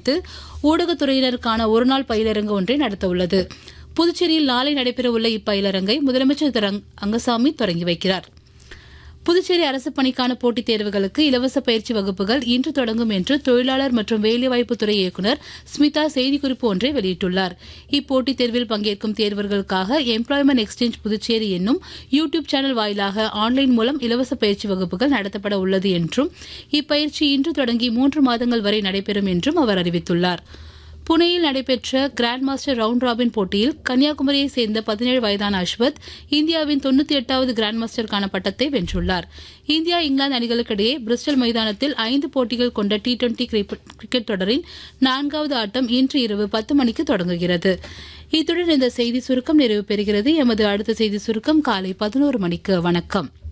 குறித்து ஊடகத்துறையினருக்கான ஒருநாள் பயிலரங்கு ஒன்றை நடத்தவுள்ளது புதுச்சேரியில் நாளை நடைபெறவுள்ள இப்பயிலரங்கை முதலமைச்சர் திரு ரங்கசாமி தொடங்கி வைக்கிறார் புதுச்சேரி அரசு பணிக்கான போட்டித் தேர்வுகளுக்கு இலவச பயிற்சி வகுப்புகள் இன்று தொடங்கும் என்று தொழிலாளர் மற்றும் வேலைவாய்ப்புத்துறை இயக்குநர் ஸ்மிதா செய்திக்குறிப்பு ஒன்றை வெளியிட்டுள்ளார் இப்போட்டித் தேர்வில் பங்கேற்கும் தேர்வர்களுக்காக எம்ப்ளாய்மெண்ட் எக்ஸ்சேஞ்ச் புதுச்சேரி என்னும் யூ டியூப் சேனல் வாயிலாக ஆன்லைன் மூலம் இலவச பயிற்சி வகுப்புகள் நடத்தப்பட உள்ளது என்றும் இப்பயிற்சி இன்று தொடங்கி மூன்று மாதங்கள் வரை நடைபெறும் என்றும் அவர் அறிவித்துள்ளார் புனேயில் நடைபெற்ற கிராண்ட் மாஸ்டர் ரவுண்ட் ராபின் போட்டியில் கன்னியாகுமரியைச் சேர்ந்த பதினேழு வயதான அஸ்வத் இந்தியாவின் தொண்ணூத்தி எட்டாவது கிராண்ட் மாஸ்டருக்கான பட்டத்தை வென்றுள்ளார் இந்தியா இங்கிலாந்து அணிகளுக்கிடையே பிரிஸ்டல் மைதானத்தில் ஐந்து போட்டிகள் கொண்ட டி டுவெண்டி கிரிக்கெட் தொடரின் நான்காவது ஆட்டம் இன்று இரவு பத்து மணிக்கு தொடங்குகிறது இத்துடன் இந்த செய்தி சுருக்கம் நிறைவு பெறுகிறது எமது அடுத்த செய்தி சுருக்கம் காலை பதினோரு மணிக்கு வணக்கம்